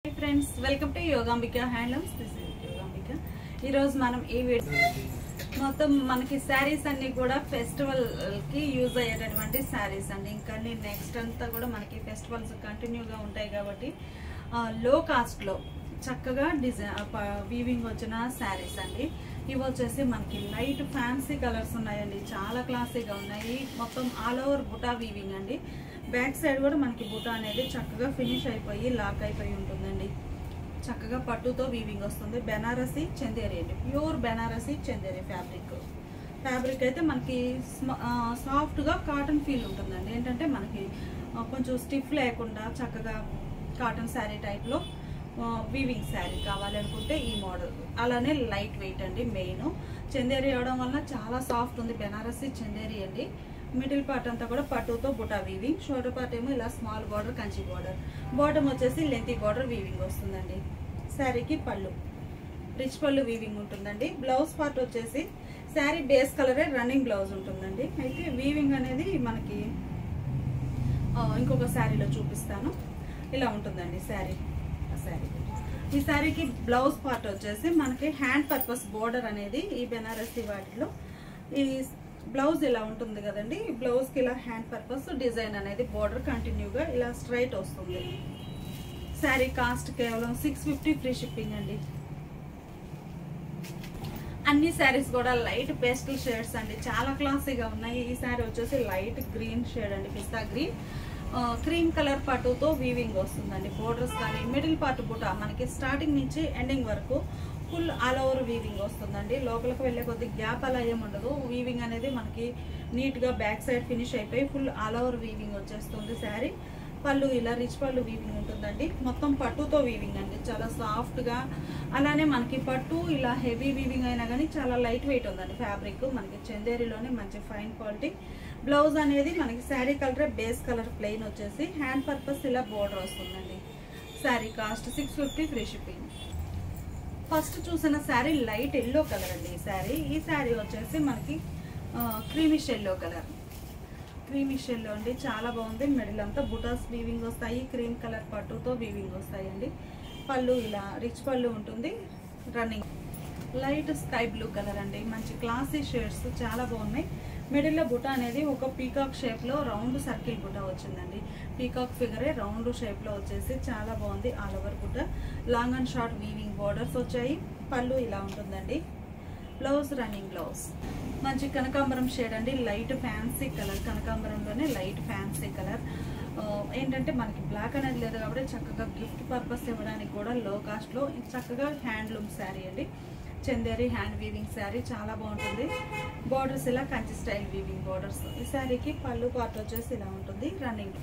friends welcome to Yogambika handlooms this is Yogambika ఈరోజు మనం ఈ వీడియో మొత్తం మనకి శారీస్ అన్ని కూడా ఫెస్టివల్ కి యూజ్ అయ్యేటటువంటి శారీస్ అండి ఇంకా నెక్స్ట్ అంతా కూడా మనకి ఫెస్టివల్స్ కంటిన్యూగా ఉంటాయి కాబట్టి లో కాస్ట్ లో చక్కగా డిజైన్ వీవింగ్ వచ్చిన శారీస్ అండి ఇవి వచ్చేసి మనకి లైట్ ఫ్యాన్సీ కలర్స్ ఉన్నాయండి చాలా క్లాసీగా ఉన్నాయి మొత్తం ఆల్ ఓవర్ బుటా వీవింగ్ అండి బ్యాక్ సైడ్ కూడా మనకి బుటా అనేది చక్కగా ఫినిష్ అయిపోయి లాక్ అయిపోయి ఉంటుందండి చక్కగా పట్టుతో వీవింగ్ వస్తుంది బెనారసి చందేరి అండి pure Banarasi Chanderi fabric fabric అయితే మనకి సాఫ్ట్గా కాటన్ ఫీల్ ఉంటుందండి ఏంటంటే మనకి ఆ, కొంచెం స్టిఫ్ లేకుండా చక్కగా కాటన్ శారీ టైప్లో వీవింగ్ శారీ కావాలనుకుంటే ఈ మోడల్ అలానే లైట్ వెయిట్ అండి మెయిన్ చందేరి అవడం వలన చాలా సాఫ్ట్ ఉంది బెనారసి చందేరి అండి మిడిల్ పార్ట్ అంతా కూడా పట్టుతో బుటా వీవింగ్ షోల్డర్ పార్ట్ ఏమో ఇలా small border Kanchi border bottom వచ్చేసి లెంతీ బార్డర్ వీవింగ్ వస్తుందండి శారీకి పళ్ళు రిచ్ పళ్ళు వీవింగ్ ఉంటుందండి బ్లౌజ్ పార్ట్ వచ్చేసి శారీ బేస్ కలరే రన్నింగ్ బ్లౌజ్ ఉంటుందండి అయితే వీవింగ్ అనేది మనకి ఆ, ఇంకొక శారీలో చూపిస్తాను ఇలా ఉంటుందండి శారీ ఆ శారీ ఈ శారీకి బ్లౌజ్ పార్ట్ వచ్చేసి మనకి హ్యాండ్ పర్పస్ బోర్డర్ అనేది ఈ బెనారసి వాటిలో ఈ బ్లౌజ్ ఇలా ఉంటుంది కదండి ఈ బ్లౌజ్కి ఇలా హ్యాండ్ పర్పస్ డిజైన్ అనేది బోర్డర్ కంటిన్యూగా ఇలా స్ట్రైట్ వస్తుంది శారీ కాస్ట్ కేవలం సిక్స్ ఫిఫ్టీ ఫ్రీ షిప్పింగ్ అండి అన్ని శారీస్ కూడా లైట్ పేస్టల్ షేడ్స్ అండి చాలా క్లాసీగా ఉన్నాయి ఈ శారీ వచ్చేసి లైట్ గ్రీన్ షేడ్ అండి పిస్తా గ్రీన్ క్రీమ్ కలర్ పట్టుతో వీవింగ్ వస్తుందండి బోర్డర్స్ కానీ మిడిల్ పార్ట్ బుట్ట మనకి స్టార్టింగ్ నుంచి ఎండింగ్ వరకు ఫుల్ ఆల్ ఓవర్ వీవింగ్ వస్తుందండి లోపలికి వెళ్ళే కొద్ది గ్యాప్ అలా ఏమి ఉండదు వీవింగ్ అనేది మనకి నీట్గా బ్యాక్ సైడ్ ఫినిష్ అయిపోయి ఫుల్ ఆల్ ఓవర్ వీవింగ్ వచ్చేస్తుంది శారీ పళ్ళు ఇలా రిచ్ పళ్ళు వీవింగ్ ఉంటుందండి మొత్తం పట్టుతో వీవింగ్ అండి చాలా సాఫ్ట్గా అలానే మనకి పట్టు ఇలా హెవీ వీవింగ్ అయినా కానీ చాలా లైట్ వెయిట్ ఉందండి ఫ్యాబ్రిక్ మనకి చందేరిలోనే మంచి ఫైన్ క్వాలిటీ బ్లౌజ్ అనేది మనకి sari colour base colour plain వచ్చేసి హ్యాండ్ పర్పస్ ఇలా బోర్డర్ వస్తుందండి sari cost six fifty free shipping first చూసిన శారీ లైట్ ఎల్లో కలర్ అండి ఈ శారీ ఈ శారీ వచ్చేసి మనకి creamish yellow colour creamish yellow అండి చాలా బాగుంది మిడిల్ అంతా బుటాస్ వీవింగ్ వస్తాయి క్రీమ్ కలర్ పట్టుతో వీవింగ్ వస్తాయండి పళ్ళు ఇలా రిచ్ పళ్ళు ఉంటుంది running light sky blue colour అండి మంచి క్లాసీ షేడ్స్ చాలా బాగున్నాయి మిడిల్లో బుట్ట అనేది ఒక పీకాక్ షేప్లో రౌండ్ సర్కిల్ బుట్ట వచ్చిందండి పీకాక్ ఫిగరే రౌండ్ షేప్లో వచ్చేసి చాలా బాగుంది ఆల్ ఓవర్ బుట్ట long and short weaving borders వచ్చాయి పళ్ళు ఇలా ఉంటుందండి బ్లౌజ్ రన్నింగ్ బ్లౌజ్ మంచి కనకాంబరం షేడ్ అండి లైట్ ఫ్యాన్సీ కలర్ కనకాంబరంలోనే లైట్ ఫ్యాన్సీ కలర్ ఏంటంటే మనకి బ్లాక్ అనేది లేదు కాబట్టి చక్కగా గిఫ్ట్ పర్పస్ ఇవ్వడానికి కూడా లో కాస్ట్లో చక్కగా హ్యాండ్లూమ్ శారీ అండి చందేరి హ్యాండ్ వీవింగ్ శారీ చాలా బాగుంటుంది బార్డర్స్ ఇలా కంచి స్టైల్ వీవింగ్ బార్డర్స్ ఈ శారీకి పళ్ళు పార్ట్ వచ్చేసి ఇలా ఉంటుంది రన్నింగ్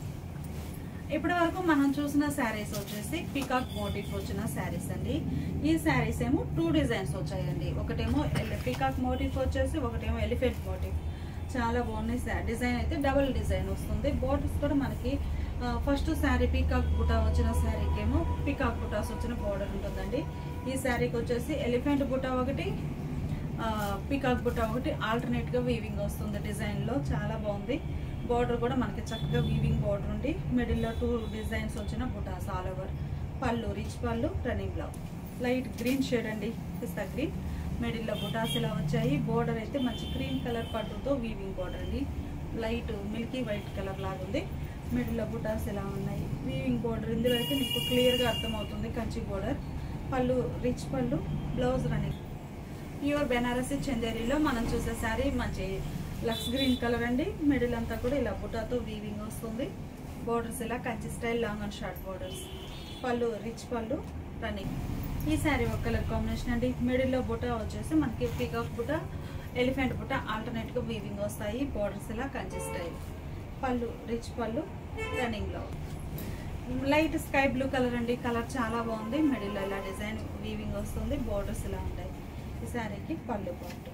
ఇప్పటి వరకు మనం చూసిన శారీస్ వచ్చేసి పికాక్ మోటివ్ వచ్చిన శారీస్ అండి ఈ శారీస్ ఏమో టూ డిజైన్స్ వచ్చాయండి ఒకటేమో పికాక్ మోటివ్ వచ్చేసి ఒకటేమో ఎలిఫెంట్ మోటివ్ చాలా బాగున్నాయి శా- డిజైన్ అయితే డబుల్ డిజైన్ వస్తుంది బోర్డర్స్ కూడా మనకి ఫస్ట్ శారీ పీకాక్ బుటా వచ్చిన శారీకి ఏమో పీకాక్ బుటాస్ వచ్చిన బోర్డర్ ఉంటుందండి ఈ శారీకి వచ్చేసి ఎలిఫెంట్ బుటా ఒకటి ఆ, పీకాక్ బుట్ట ఒకటి ఆల్టర్నేట్ గా వీవింగ్ వస్తుంది డిజైన్ లో చాలా బాగుంది బార్డర్ కూడా మనకి చక్కగా వీవింగ్ బార్డర్ ఉండి మిడిల్ లో టూ డిజైన్స్ వచ్చిన బుటాస్ ఆల్ ఓవర్ పళ్ళు రిచ్ పళ్ళు running blouse light green shade అండి పిస్తా గ్రీన్ మిడిల్ లో బుటాస్ ఇలా వచ్చాయి బార్డర్ అయితే మంచి క్రీమ్ కలర్ పట్టుతో వీవింగ్ బార్డర్ అండి లైట్ మిల్కీ వైట్ కలర్ లాగా ఉంది మిడిల్ లో బుటాస్ ఇలా ఉన్నాయి వీవింగ్ బార్డర్ ఇందులో అయితే మీకు క్లియర్ గా అర్థమవుతుంది కంచి బార్డర్ పళ్ళు రిచ్ పళ్ళు బ్లౌజ్ రన్నింగ్ ప్యూర్ బెనారసి చందేరిలో మనం చూసే శారీ మంచి లక్స్ గ్రీన్ కలర్ అండి మిడిల్ అంతా కూడా ఇలా బుటాతో వీవింగ్ వస్తుంది బోర్డర్స్ ఇలా Kanchi style long and short borders పళ్ళు రిచ్ పళ్ళు రన్నింగ్ ఈ శారీ ఒక కలర్ కాంబినేషన్ అండి మిడిల్లో బుట్ట వచ్చేసి మనకి పీకాక్ బుట్ట ఎలిఫెంట్ బుట్ట ఆల్టర్నేట్ గా వీవింగ్ వస్తాయి బోర్డర్స్ ఇలా కంచి స్టైల్ పళ్ళు రిచ్ పళ్ళు రన్నింగ్ లో లైట్ స్కై బ్లూ కలర్ అండి కలర్ చాలా బాగుంది మిడిల్లో ఇలా డిజైన్ వీవింగ్ వస్తుంది బోర్డర్స్ ఇలా ఉంటాయి ఈ శారీకి పళ్ళు పాటు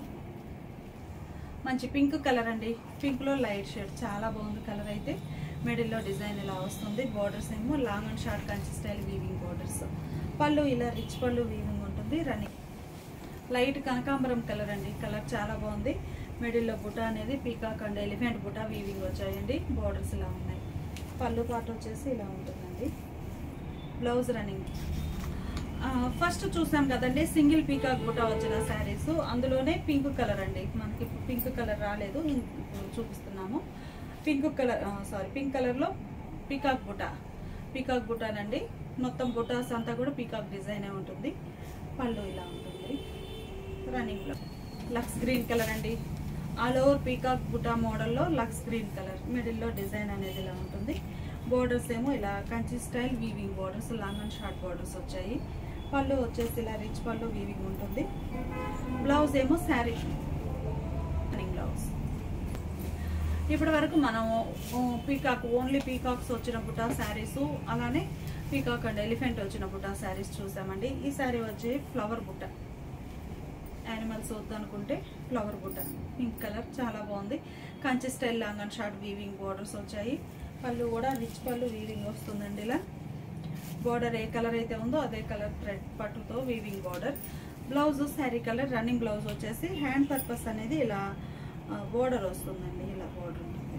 మంచి పింక్ కలర్ అండి పింక్ లో లైట్ షేడ్ చాలా బాగుంది కలర్ అయితే మిడిల్లో డిజైన్ ఇలా వస్తుంది బోర్డర్స్ ఏమో long and short Kanchi style weaving borders పళ్ళు ఇలా రిచ్ పళ్ళు వీవింగ్ ఉంటుంది రన్నింగ్ లైట్ కనకాంబరం కలర్ అండి కలర్ చాలా బాగుంది మిడిల్లో బుట్ట అనేది పీకాక్ అండ్ ఎలిఫెంట్ బుట్ట వీవింగ్ వచ్చాయండి బోర్డర్స్ ఇలా ఉన్నాయి పళ్ళు పాటు వచ్చేసి ఇలా ఉంటుందండి బ్లౌజ్ రన్నింగ్ ఫస్ట్ చూసాం కదండి సింగిల్ పీకాక్ బుట్ట వచ్చిన శారీస్ అందులోనే పింక్ కలర్ అండి మనకి పింక్ కలర్ రాలేదు ఇప్పుడు చూపిస్తున్నాము పింక్ కలర్ సారీ పింక్ కలర్లో పీకాక్ బుట్ట పీకాక్ బుట్టానండి మొత్తం బుటాస్ అంతా కూడా పీకాక్ డిజైనే ఉంటుంది పళ్ళు ఇలా ఉంటుంది రన్నింగ్లో లక్స్ గ్రీన్ కలర్ అండి ఆల్ ఓవర్ పీకాక్ బుటా మోడల్లో లక్స్ గ్రీన్ కలర్ మిడిల్లో డిజైన్ అనేది ఇలా ఉంటుంది బోర్డర్స్ ఏమో ఇలా Kanchi style weaving borders long and short borders వచ్చాయి పళ్ళు వచ్చేసి ఇలా రిచ్ పళ్ళు వీవింగ్ ఉంటుంది బ్లౌజ్ ఏమో శారీ రన్నింగ్ బ్లౌజ్ ఇప్పటి వరకు మనం పీకాక్ ఓన్లీ పీకాక్స్ వచ్చిన బుటా శారీస్ అలానే పీకాక్ అండ్ ఎలిఫెంట్ వచ్చిన బుటా శారీస్ చూసామండి ఈ శారీ వచ్చి ఫ్లవర్ బుట్ట యానిమల్స్ వద్దనుకుంటే ఫ్లవర్ బుట్ట పింక్ కలర్ చాలా బాగుంది Kanchi style long and short weaving borders వచ్చాయి పళ్ళు కూడా రిచ్ పళ్ళు వీవింగ్ వస్తుందండి ఇలా బార్డర్ ఏ కలర్ అయితే ఉందో అదే కలర్ థ్రెడ్ పట్టుతో weaving border blouse sari colour running blouse వచ్చేసి హ్యాండ్ పర్పస్ అనేది ఇలా బోర్డర్ వస్తుందండి ఇలా బోర్డర్ ఉంటుంది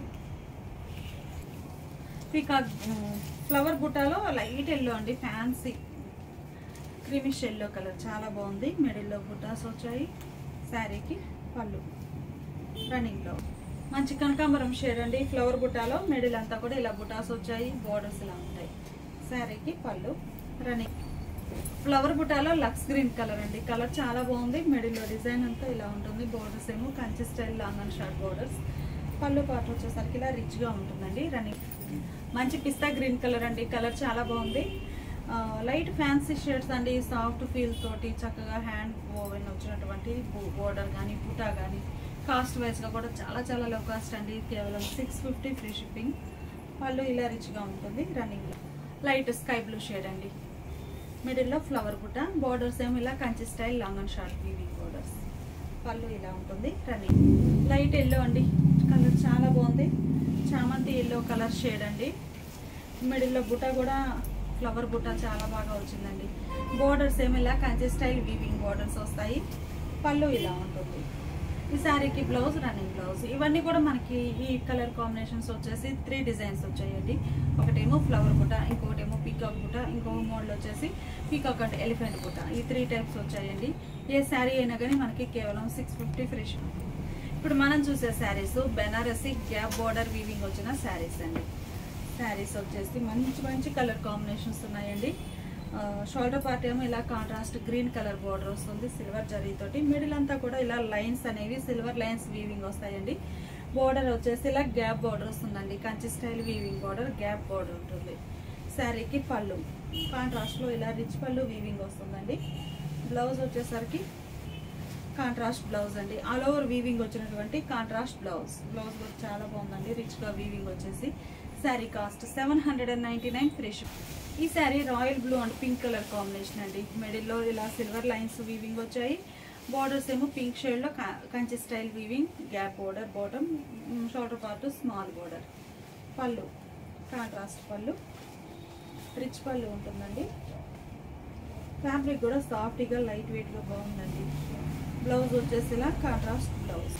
పీకాక్ ఫ్లవర్ బుట్టాలో లైట్ ఎల్లో అండి ఫ్యాన్సీ క్రీమిష్ ఎల్లో కలర్ చాలా బాగుంది మిడిల్లో బుటాస్ వచ్చాయి శారీకి పళ్ళు రన్నింగ్లో మంచి కనకాంబరం షేడ్ అండి ఫ్లవర్ బుట్టాలో మిడిల్ అంతా కూడా ఇలా బుటాస్ వచ్చాయి బోర్డర్స్ ఇలా ఉంటాయి శారీకి పళ్ళు రన్నింగ్ ఫ్లవర్ బుటాలో లక్స్ గ్రీన్ కలర్ అండి కలర్ చాలా బాగుంది మిడిల్లో డిజైన్ అంతా ఇలా ఉంటుంది బోర్డర్స్ ఏమో Kanchi style long and short borders పళ్ళు పాట వచ్చేసరికి ఇలా రిచ్గా ఉంటుందండి రన్నింగ్ మంచి పిస్తా గ్రీన్ కలర్ అండి కలర్ చాలా బాగుంది లైట్ ఫ్యాన్సీ షేడ్స్ అండి సాఫ్ట్ ఫీల్ తోటి చక్కగా హ్యాండ్ ఓవెన్ వచ్చినటువంటి బోర్డర్ కానీ బుటా కానీ కాస్ట్ వైజ్గా కూడా చాలా చాలా లో కాస్ట్ అండి కేవలం సిక్స్ ఫిఫ్టీ ఫ్రీ షిప్పింగ్ పళ్ళు ఇలా రిచ్గా ఉంటుంది రన్నింగ్లో లైట్ స్కై బ్లూ షేడ్ అండి మిడిల్లో ఫ్లవర్ బుట్ట బోర్డర్స్ ఏమో ఇలా Kanchi style long and short weaving borders పళ్ళు ఇలా ఉంటుంది రన్నింగ్ లైట్ ఎల్లో అండి కలర్ చాలా బాగుంది చామంతి ఎల్లో కలర్ షేడ్ అండి మిడిల్లో బుట్ట కూడా ఫ్లవర్ బుట్ట చాలా బాగా వచ్చిందండి బోర్డర్స్ ఏమి ఇలా కంచి స్టైల్ వీవింగ్ బోర్డర్స్ వస్తాయి పళ్ళు ఇలా ఉంటుంది ఈ శారీకి బ్లౌజ్ రన్నింగ్ బ్లౌజ్ ఇవన్నీ కూడా మనకి ఈ కలర్ కాంబినేషన్స్ వచ్చేసి త్రీ డిజైన్స్ వచ్చాయండి ఒకటేమో ఫ్లవర్ బుట్ట ఇంకొకటేమో పీకాక్ బుట్ట ఇంకొక మోడల్ వచ్చేసి పీకాక్ అండ్ ఎలిఫెంట్ బుట్ట ఈ త్రీ టైప్స్ వచ్చాయండి ఏ శారీ అయినా కానీ మనకి కేవలం సిక్స్ ఫిఫ్టీ ఫ్రీ ఇప్పుడు మనం చూసే saris Banarasi gap border weaving వచ్చిన శారీస్ అండి శారీస్ వచ్చేసి మంచి మంచి కలర్ కాంబినేషన్స్ ఉన్నాయండి షోల్డర్ పార్ట్ ఏమో ఇలా కాంట్రాస్ట్ గ్రీన్ కలర్ బార్డర్ వస్తుంది సిల్వర్ జరీతోటి మిడిల్ అంతా కూడా ఇలా లైన్స్ అనేవి సిల్వర్ లైన్స్ వీవింగ్ వస్తాయండి బార్డర్ వచ్చేసి ఇలా గ్యాప్ బార్డర్ వస్తుందండి Kanchi style weaving border gap border ఉంటుంది శారీకి పళ్ళు కాంట్రాస్ట్లో ఇలా రిచ్ పళ్ళు వీవింగ్ వస్తుందండి బ్లౌజ్ వచ్చేసరికి కాంట్రాస్ట్ బ్లౌజ్ అండి ఆల్ ఓవర్ వీవింగ్ వచ్చినటువంటి కాంట్రాస్ట్ బ్లౌజ్ బ్లౌజ్ కూడా చాలా బాగుందండి రిచ్గా వీవింగ్ వచ్చేసి sari cost seven hundred and ninety nine free ఈ sari royal blue and pink colour combination అండి మిడిల్లో ఇలా సిల్వర్ లైన్స్ వీవింగ్ వచ్చాయి బార్డర్స్ ఏమో పింక్ షేడ్లో Kanchi style weaving gap border bottom shoulder part small border పళ్ళు కాంట్రాస్ట్ పళ్ళు రిచ్ పళ్ళు ఉంటుందండి ఫ్యాబ్రిక్ కూడా సాఫ్ట్గా లైట్ వెయిట్గా బాగుందండి బ్లౌజ్ వచ్చేసి ఇలా కాంట్రాస్ట్ బ్లౌజ్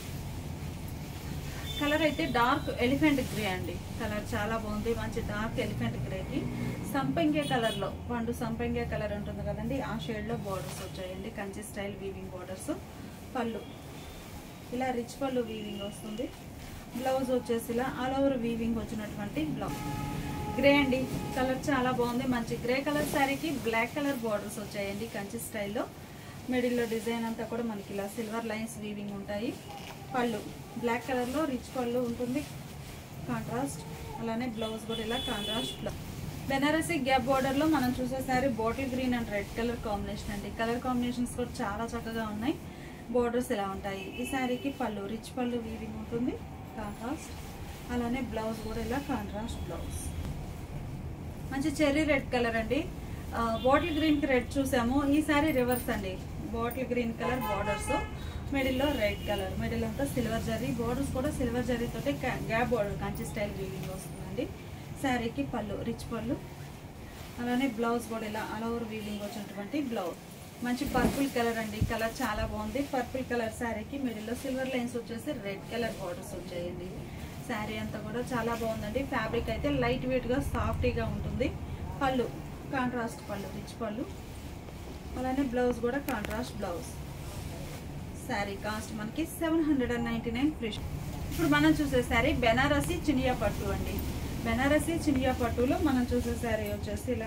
కలర్ అయితే డార్క్ ఎలిఫెంట్ గ్రే అండి కలర్ చాలా బాగుంది మంచి డార్క్ ఎలిఫెంట్ గ్రేకి సంపంగే కలర్లో పండు సంపంగే కలర్ ఉంటుంది కదండి ఆ షేడ్లో బార్డర్స్ వచ్చాయండి కంచి స్టైల్ వీవింగ్ బార్డర్స్ పళ్ళు ఇలా రిచ్ పళ్ళు వీవింగ్ వస్తుంది బ్లౌజ్ వచ్చేసి ఇలా ఆల్ ఓవర్ వీవింగ్ వచ్చినటువంటి బ్లౌజ్ గ్రే అండి కలర్ చాలా బాగుంది మంచి గ్రే కలర్ శారీకి బ్లాక్ కలర్ బార్డర్స్ వచ్చాయండి కంచి స్టైల్లో మిడిల్లో డిజైన్ అంతా కూడా మనకి ఇలా సిల్వర్ లైన్స్ వీవింగ్ ఉంటాయి పళ్ళు బ్లాక్ కలర్లో రిచ్ పళ్ళు ఉంటుంది కాంట్రాస్ట్ అలానే బ్లౌజ్ కూడా ఇలా కాంట్రాస్ట్ బ్లౌజ్ బెనారసీ గ్యాప్ బార్డర్లో మనం చూసే sari bottle green and red colour combination అండి కలర్ కాంబినేషన్స్ కూడా చాలా చక్కగా ఉన్నాయి బోర్డర్స్ ఇలా ఉంటాయి ఈ శారీకి పళ్ళు రిచ్ పళ్ళు వీవింగ్ ఉంటుంది కాంట్రాస్ట్ అలానే బ్లౌజ్ కూడా ఇలా కాంట్రాస్ట్ బ్లౌజ్ మంచి చెర్రీ రెడ్ కలర్ అండి బాటిల్ గ్రీన్ కి రెడ్ చూసాము ఈ సారీ రివర్స్ అండి బాటిల్ గ్రీన్ కలర్ బార్డర్స్ మిడిల్లో రెడ్ కలర్ మిడిల్ అంతా సిల్వర్ జరీ బార్డర్స్ కూడా సిల్వర్ జరీ తోటి gap border Kanchi style weaving వస్తుందండి శారీకి పళ్ళు రిచ్ పళ్ళు అలానే బ్లౌజ్ కూడా ఇలా ఆల్ ఓవర్ వీవింగ్ వచ్చినటువంటి బ్లౌజ్ మంచి పర్పుల్ కలర్ అండి కలర్ చాలా బాగుంది పర్పుల్ కలర్ శారీకి మిడిల్లో సిల్వర్ లైన్స్ వచ్చేసి రెడ్ కలర్ బార్డర్స్ వచ్చాయండి శారీ అంతా కూడా చాలా బాగుందండి ఫ్యాబ్రిక్ అయితే లైట్ వెయిట్గా సాఫ్టీగా ఉంటుంది పళ్ళు కాంట్రాస్ట్ పళ్ళు రిచ్ పళ్ళు అలానే బ్లౌజ్ కూడా కాంట్రాస్ట్ బ్లౌజ్ శారీ కాస్ట్ మనకి seven hundred and ninety nine free ఇప్పుడు మనం చూసే శారీ బెనారసి చినియా పట్టు అండి బెనారసి చినియా పట్టులో మనం చూసే శారీ వచ్చేసి ఇలా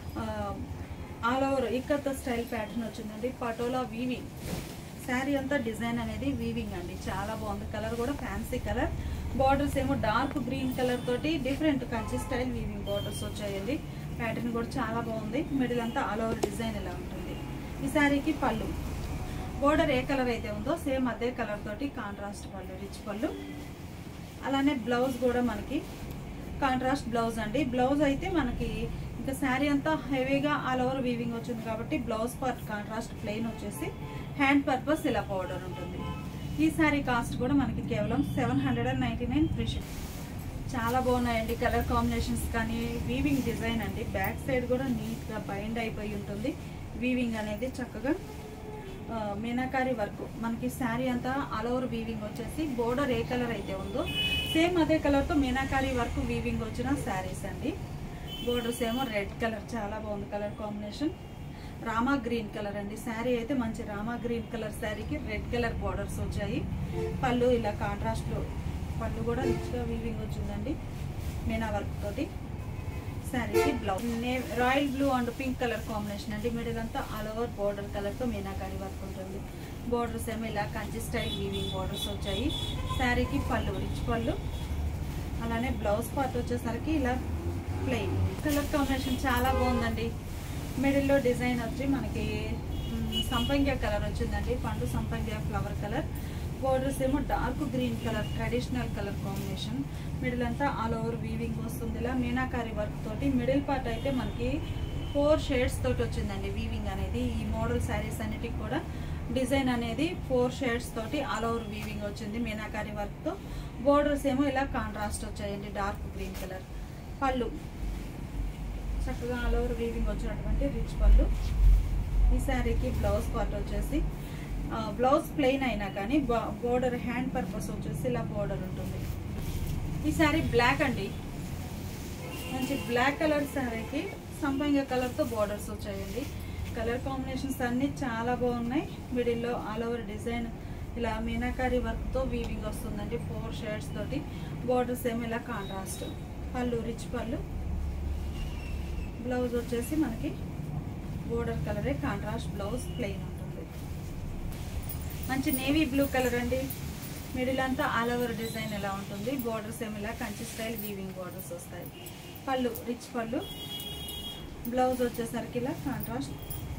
all over ikat style pattern వచ్చిందండి పటోలా వీవింగ్ శారీ అంతా డిజైన్ అనేది వీవింగ్ అండి చాలా బాగుంది కలర్ కూడా ఫ్యాన్సీ కలర్ బార్డర్స్ ఏమో డార్క్ గ్రీన్ కలర్ తోటి different Kanchi style weaving borders వచ్చాయండి ప్యాటర్న్ కూడా చాలా బాగుంది మిడిల్ అంతా ఆల్ ఓవర్ డిజైన్ ఇలా ఉంటుంది ఈ శారీకి పళ్ళు బోర్డర్ ఏ కలర్ అయితే ఉందో సేమ్ అదే కలర్ తోటి కాంట్రాస్ట్ పళ్ళు రిచ్ పళ్ళు అలానే బ్లౌజ్ కూడా మనకి కాంట్రాస్ట్ బ్లౌజ్ అండి బ్లౌజ్ అయితే మనకి ఇంకా శారీ అంతా హెవీగా ఆల్ ఓవర్ వీవింగ్ వచ్చింది కాబట్టి బ్లౌజ్ పార్ట్ కాంట్రాస్ట్ ప్లెయిన్ వచ్చేసి హ్యాండ్ పర్పస్ ఇలా పౌడర్ ఉంటుంది ఈ శారీ కాస్ట్ కూడా మనకి కేవలం seven hundred and ninety nine free ship చాలా బాగున్నాయండి కలర్ కాంబినేషన్స్ కానీ వీవింగ్ డిజైన్ అండి బ్యాక్ సైడ్ కూడా నీట్గా బైండ్ అయిపోయి ఉంటుంది వీవింగ్ అనేది చక్కగా ఆ, మీనాకారి వర్క్ మనకి శారీ అంతా ఆల్ ఓవర్ వీవింగ్ వచ్చేసి బోర్డర్ ఏ కలర్ అయితే ఉందో సేమ్ అదే కలర్తో మీనాకారి వర్క్ వీవింగ్ వచ్చిన శారీస్ అండి బోర్డర్స్ ఏమో రెడ్ కలర్ చాలా బాగుంది colour combination Rama green colour అండి శారీ అయితే మంచి రామా గ్రీన్ కలర్ శారీకి రెడ్ కలర్ బోర్డర్స్ వచ్చాయి పళ్ళు ఇలా కాంట్రాస్ట్లో పళ్ళు కూడా రిచ్గా వీవింగ్ వచ్చిందండి మీనా వర్క్ తోటి శారీకి blouse royal blue and pink colour combination అండి మిడిల్ అంతా ఆల్ ఓవర్ బోర్డర్ కలర్తో మీనాకారి వర్క్ ఉంటుంది బోర్డర్స్ ఏమో ఇలా కంచి స్టైల్ వీవింగ్ బోర్డర్స్ వచ్చాయి శారీకి పళ్ళు రిచ్ పళ్ళు అలానే బ్లౌజ్ పార్ట్ వచ్చేసరికి ఇలా ప్లెయిన్ కలర్ కాంబినేషన్ చాలా బాగుందండి మిడిల్లో డిజైన్ వచ్చి మనకి మ్, సంపంగి కలర్ వచ్చిందండి పండు సంపంగి ఫ్లవర్ కలర్ బోర్డర్స్ ఏమో dark green colour traditional colour combination middle అంతా ఆల్ ఓవర్ వీవింగ్ వస్తుంది ఇలా మీనాకారి వర్క్ తోటి మిడిల్ పార్ట్ అయితే మనకి ఫోర్ షేడ్స్ తోటి వచ్చిందండి వీవింగ్ అనేది ఈ మోడల్ శారీస్ అన్నిటికి కూడా డిజైన్ అనేది ఫోర్ షేడ్స్ తోటి ఆల్ ఓవర్ వీవింగ్ వచ్చింది మీనాకారి వర్క్తో బోర్డర్స్ ఏమో ఇలా కాంట్రాస్ట్ వచ్చాయండి డార్క్ గ్రీన్ కలర్ పళ్ళు చక్కగా ఆల్ ఓవర్ వీవింగ్ వచ్చినటువంటి రిచ్ పళ్ళు ఈ శారీకి బ్లౌజ్ పార్ట్ వచ్చేసి ఆ, బ్లౌజ్ ప్లెయిన్ అయినా కానీ బోర్డర్ హ్యాండ్ పర్పస్ వచ్చేసి ఇలా బోర్డర్ ఉంటుంది ఈ శారీ బ్లాక్ అండి మంచి బ్లాక్ కలర్ శారీకి సంపంగ కలర్తో బోర్డర్స్ వచ్చాయండి కలర్ కాంబినేషన్స్ అన్నీ చాలా బాగున్నాయి మిడిల్లో ఆల్ ఓవర్ డిజైన్ ఇలా మీనాకారి వర్క్తో వీవింగ్ వస్తుందండి ఫోర్ షేడ్స్ తోటి బోర్డర్స్ ఏమో ఇలా కాంట్రాస్ట్ పళ్ళు రిచ్ పళ్ళు బ్లౌజ్ వచ్చేసి మనకి బోర్డర్ కలరే కాంట్రాస్ట్ బ్లౌజ్ ప్లెయిన్ ఉంటుంది మంచి నేవీ బ్లూ కలర్ అండి మిడిల్ అంతా ఆల్ ఓవర్ డిజైన్ ఎలా ఉంటుంది బోర్డర్స్ ఏమి ఇలా కంచి స్టైల్ వీవింగ్ బోర్డర్స్ వస్తాయి పళ్ళు రిచ్ పళ్ళు బ్లౌజ్ వచ్చేసరికి ఇలా కాంట్రాస్ట్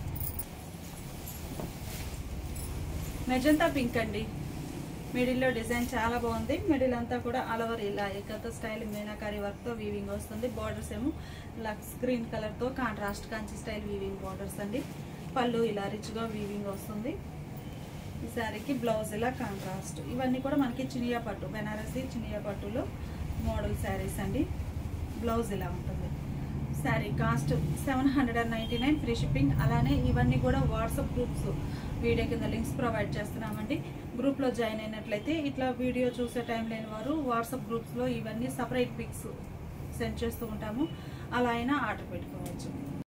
మెజంతా పింక్ అండి మిడిల్లో డిజైన్ చాలా బాగుంది మిడిల్ అంతా కూడా ఆల్ ఓవర్ ఇలా ఏకత స్టైల్ మీనాకారి వర్క్తో వీవింగ్ వస్తుంది బార్డర్స్ ఏమో లక్స్ గ్రీన్ కలర్తో contrast Kanchi style weaving borders అండి పళ్ళు ఇలా రిచ్గా వీవింగ్ వస్తుంది ఈ శారీకి బ్లౌజ్ ఇలా కాంట్రాస్ట్ ఇవన్నీ కూడా మనకి చినియా పట్టు బెనారసి చినియా పట్టులో మోడల్ శారీస్ అండి బ్లౌజ్ ఇలా ఉంటుంది sari cost seven hundred and ninety nine free shipping అలానే ఇవన్నీ కూడా వాట్సాప్ గ్రూప్స్ వీడియో కింద లింక్స్ ప్రొవైడ్ చేస్తున్నామండి గ్రూప్లో జాయిన్ అయినట్లయితే ఇట్లా వీడియో చూసే టైం లేని వారు వాట్సాప్ గ్రూప్స్లో ఇవన్నీ సపరేట్ పిక్స్ సెండ్ చేస్తూ ఉంటాము అలా అయినా ఆర్డర్ పెట్టుకోవచ్చు